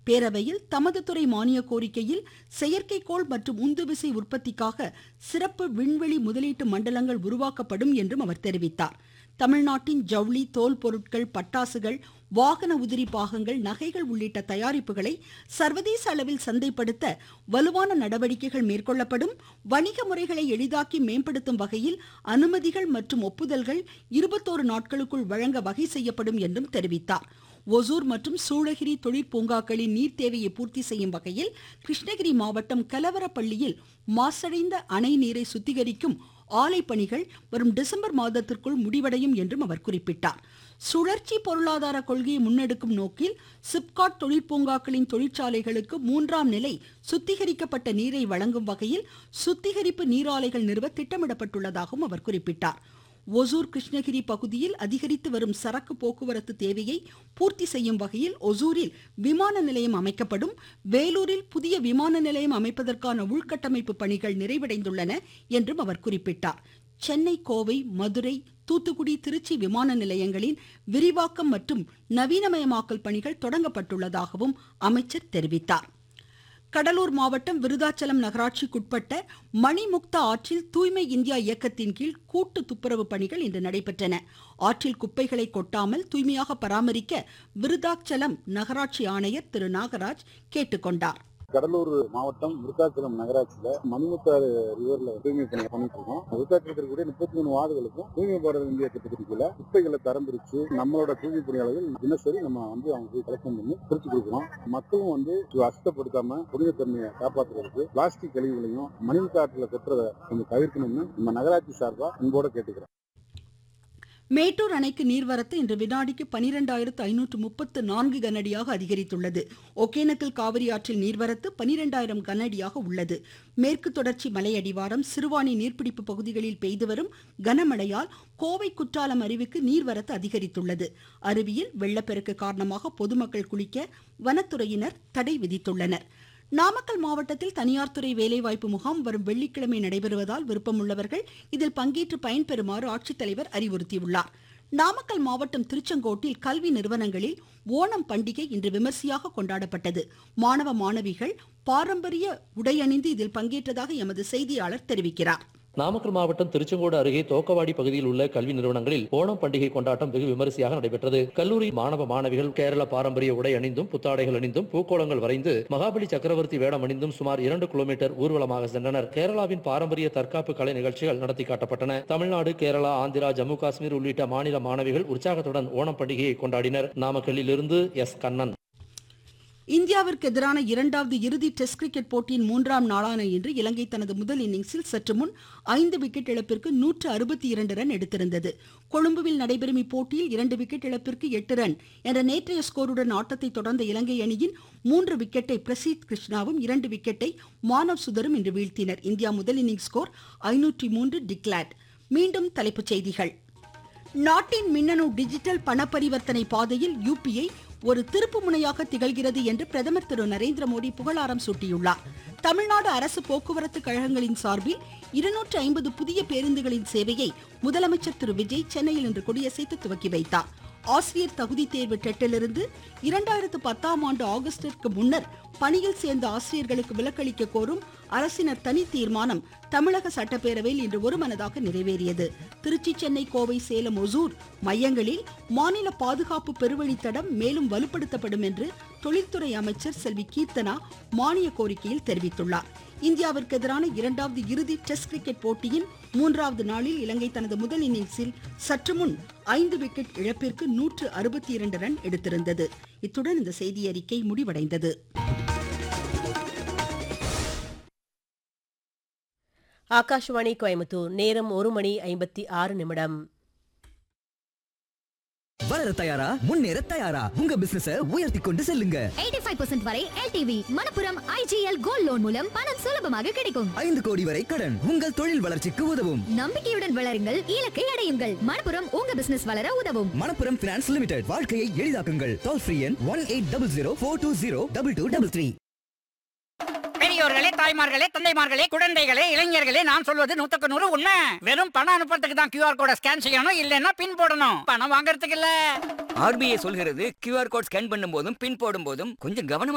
பேரவையில் தமது துறை மானிய கோரிக்கையில் செயற்கைக்கோள் மற்றும் உந்துவிசை உற்பத்திக்காக சிறப்பு விண்வெளி முதலீட்டு மண்டலங்கள் உருவாக்கப்படும் என்றும் அவர் தெரிவித்தார் தமிழ்நாட்டின் ஜவுளி தோல் பொருட்கள் பட்டாசுகள் வாகன உதிரி பாகங்கள் நகைகள் உள்ளிட்ட தயாரிப்புகளை சர்வதேச அளவில் சந்தைப்படுத்த வலுவான நடவடிக்கைகள் மேற்கொள்ளப்படும் வணிக முறைகளை எளிதாக்கி மேம்படுத்தும் வகையில் அனுமதிகள் மற்றும் ஒப்புதல்கள் இருபத்தோரு நாட்களுக்குள் வழங்க வகை செய்யப்படும் என்றும் தெரிவித்தார் ஒசூர் மற்றும் சூளகிரி தொழிற்பூங்காக்களின் நீர் தேவையை பூர்த்தி செய்யும் வகையில் கிருஷ்ணகிரி மாவட்டம் கலவரப்பள்ளியில் மாசடைந்த அணை நீரை சுத்திகரிக்கும் ஆலை பணிகள் வரும் டிசம்பர் மாதத்திற்குள் முடிவடையும் என்றும் அவர் குறிப்பிட்டார் சுழற்சி பொருளாதார கொள்கையை முன்னெடுக்கும் நோக்கில் சிப்காட் தொழிற்பூங்காக்களின் தொழிற்சாலைகளுக்கு மூன்றாம் நிலை சுத்திகரிக்கப்பட்ட நீரை வழங்கும் வகையில் சுத்திகரிப்பு நீராலைகள் நிறுவ திட்டமிடப்பட்டுள்ளதாகவும் அவர் குறிப்பிட்டார் ஒசூர் கிருஷ்ணகிரி பகுதியில் அதிகரித்து வரும் சரக்கு போக்குவரத்து தேவையை பூர்த்தி செய்யும் வகையில் ஒசூரில் விமான நிலையம் அமைக்கப்படும் வேலூரில் புதிய விமான நிலையம் அமைப்பதற்கான உள்கட்டமைப்பு பணிகள் நிறைவடைந்துள்ளன என்றும் அவர் குறிப்பிட்டார் சென்னை கோவை மதுரை தூத்துக்குடி திருச்சி விமான நிலையங்களின் விரிவாக்கம் மற்றும் நவீனமயமாக்கல் பணிகள் தொடங்கப்பட்டுள்ளதாகவும் அமைச்சர் தெரிவித்தார் கடலூர் மாவட்டம் விருதாச்சலம் நகராட்சிக்குட்பட்ட மணிமுக்தா ஆற்றில் தூய்மை இந்தியா இயக்கத்தின் கீழ் கூட்டு துப்புரவு பணிகள் இன்று நடைபெற்றன ஆற்றில் குப்பைகளை கொட்டாமல் தூய்மையாக பராமரிக்க விருதாச்சலம் நகராட்சி ஆணையர் திரு நாகராஜ் கேட்டுக்கொண்டார் கடலூர் மாவட்டம் விருத்தாச்சலம் நகராட்சியில மணிமுத்தாறு ரிவர்ல தூய்மை பணி பண்ணிட்டு இருக்கோம் விருத்தாச்சலத்தில் இருக்கக்கூடிய முப்பத்தி மூணு வார்டுகளுக்கும் தூய்மை பாரத இந்திய திட்டத்தின் கீழ குப்பைகளை தரம் பிரிச்சு நம்மளோட தூய்மை பணியாளர்கள் தினசரி நம்ம வந்து அவங்க போய் கலெக்ஷன் பண்ணி பிரிச்சு கொடுக்குறோம் மக்களும் வந்து இது அசுத்தப்படுத்தாம புனிதத்தன்மையை காப்பாற்றுறதுக்கு பிளாஸ்டிக் கழிவுகளையும் மணிமுத்தாற்றுல கொட்டுறதை கொஞ்சம் தவிர்க்கணும்னு நம்ம நகராட்சி சார்பா அன்போட கேட்டுக்கிறோம் மேட்டூர் அணைக்கு நீர்வரத்து இன்று வினாடிக்கு பனிரெண்டாயிரத்து ஐநூற்று முப்பத்து நான்கு கனஅடியாக அதிகரித்துள்ளது ஒகேனக்கல் காவிரி ஆற்றில் நீர்வரத்து பனிரெண்டாயிரம் கனஅடியாக உள்ளது மேற்கு தொடர்ச்சி மலையடிவாரம் சிறுவாணி நீர்பிடிப்பு பகுதிகளில் பெய்து வரும் கனமழையால் கோவை குற்றாலம் அருவிக்கு நீர்வரத்து அதிகரித்துள்ளது அருவியில் வெள்ளப்பெருக்கு காரணமாக பொதுமக்கள் குளிக்க வனத்துறையினர் தடை விதித்துள்ளனர் நாமக்கல் மாவட்டத்தில் தனியார் துறை வேலைவாய்ப்பு முகாம் வரும் வெள்ளிக்கிழமை நடைபெறுவதால் விருப்பமுள்ளவர்கள் இதில் பங்கேற்று பயன்பெறுமாறு ஆட்சித்தலைவர் அறிவுறுத்தியுள்ளார் நாமக்கல் மாவட்டம் திருச்செங்கோட்டில் கல்வி நிறுவனங்களில் ஓணம் பண்டிகை இன்று விமர்சையாக கொண்டாடப்பட்டது மாணவ மாணவிகள் பாரம்பரிய உடையணிந்து இதில் பங்கேற்றதாக எமது செய்தியாளர் தெரிவிக்கிறார் நாமக்கல் மாவட்டம் திருச்செங்கோடு அருகே தோக்கவாடி பகுதியில் உள்ள கல்வி நிறுவனங்களில் ஓணம் பண்டிகை கொண்டாட்டம் வெகு விமரிசையாக நடைபெற்றது கல்லூரி மாணவ மாணவிகள் கேரள பாரம்பரிய உடை அணிந்தும் புத்தாடைகள் அணிந்தும் பூக்கோளங்கள் வரைந்து மகாபலி சக்கரவர்த்தி வேடம் அணிந்தும் சுமார் இரண்டு கிலோமீட்டர் ஊர்வலமாக சென்றனர் கேரளாவின் பாரம்பரிய தற்காப்பு கலை நிகழ்ச்சிகள் நடத்தி காட்டப்பட்டன தமிழ்நாடு கேரளா ஆந்திரா ஜம்மு காஷ்மீர் உள்ளிட்ட மாநில மாணவிகள் உற்சாகத்துடன் ஓணம் பண்டிகையை கொண்டாடினர் நாமக்கல்லில் இருந்து எஸ் கண்ணன் இந்தியாவிற்கு எதிரான இரண்டாவது இறுதி டெஸ்ட் கிரிக்கெட் போட்டியின் மூன்றாம் நாளான இன்று இலங்கை தனது முதல் இன்னிங்ஸில் சற்று முன் ஐந்து விக்கெட் இழப்பிற்கு நூற்று அறுபத்தி இரண்டு ரன் எடுத்திருந்தது கொழும்புவில் நடைபெறும் இப்போட்டியில் இரண்டு விக்கெட் இழப்பிற்கு எட்டு ரன் என்ற நேற்றைய ஸ்கோருடன் ஆட்டத்தை தொடர்ந்த இலங்கை அணியின் மூன்று விக்கெட்டை பிரசீத் கிருஷ்ணாவும் இரண்டு விக்கெட்டை மானவ் சுதரும் இன்று வீழ்த்தினர் இந்தியா முதல் இன்னிங்ஸ் ஸ்கோர் ஐநூற்றி மூன்று டிக்லாட் மீண்டும் தலைப்புச் செய்திகள் நாட்டின் மின்னணு டிஜிட்டல் பண பரிவர்த்தனை பாதையில் யூபிஐ ஒரு திருப்பு முனையாக திகழ்கிறது என்று பிரதமர் திரு நரேந்திர மோடி புகழாரம் சூட்டியுள்ளார் தமிழ்நாடு அரசு போக்குவரத்து கழகங்களின் சார்பில் இருநூற்று ஐம்பது புதிய பேருந்துகளின் சேவையை முதலமைச்சர் திரு விஜய் சென்னையில் இன்று கொடியசைத்து துவக்கி வைத்தார் ஆசிரியர் தகுதி தேர்வு டெட்டிலிருந்து இரண்டாயிரத்து பத்தாம் ஆண்டு ஆகஸ்டிற்கு முன்னர் பணியில் சேர்ந்த ஆசிரியர்களுக்கு விலக்களிக்க கோரும் அரசினர் தனி தீர்மானம் தமிழக சட்டப்பேரவையில் இன்று ஒருமனதாக நிறைவேறியது திருச்சி சென்னை கோவை சேலம் ஒசூர் மையங்களில் மாநில பாதுகாப்பு பெருவழித்தடம் மேலும் வலுப்படுத்தப்படும் என்று தொழில்துறை அமைச்சர் செல்வி கீர்த்தனா மானிய கோரிக்கையில் தெரிவித்துள்ளார் இந்தியாவிற்கு எதிரான இரண்டாவது இறுதி டெஸ்ட் கிரிக்கெட் போட்டியின் மூன்றாவது நாளில் இலங்கை தனது முதல் இன்னிங்ஸில் சற்று முன் ஐந்து விக்கெட் இழப்பிற்கு நூற்று அறுபத்தி இரண்டு ரன் எடுத்திருந்தது இத்துடன் இந்த செய்தி அறிக்கை முடிவடைந்தது ஆகாஷ்வாணி கோயம்புத்தூர் நேரம் ஒரு மணி ஐம்பத்தி ஆறு நிமிடம் வளர தயாரா முன்னேற தயாரா உங்க பிசினஸ உயர்த்தி கொண்டு செல்லுங்க 85% வரை LTV Manappuram IGL gold loan மூலம் பணம் சுலபமாக கிடைக்கும் ஐந்து கோடி வரை கடன் உங்கள் தொழில் வளர்ச்சிக்கு உதவும் நம்பிக்கையுடன் வளருங்கள் இலக்கை அடையுங்கள் மணப்புரம் உங்க பிசினஸ் வளர உதவும் மணப்புரம் பினான்ஸ் லிமிடெட் வாழ்க்கையை எளிதாக்குங்கள் டோல் ஃப்ரீ எண் one eight double zero four two zero double two double three பெரியோர்களே தாய்மார்களே தந்தைமார்களே குழந்தைகளே இளைஞர்களே நான் சொல்வது நூத்துக்கு நூறு உண்மை வெறும் பணம் அனுப்புறதுக்கு தான் கியூஆர் கோட ஸ்கேன் செய்யணும் இல்லைன்னா பின் போடணும் பணம் வாங்குறதுக்கு இல்ல ஆர்பிஐ சொல்கிறது கியூஆர் கோட் ஸ்கேன் பண்ணும் போதும் பின் போடும் போதும் கொஞ்சம் கவனமா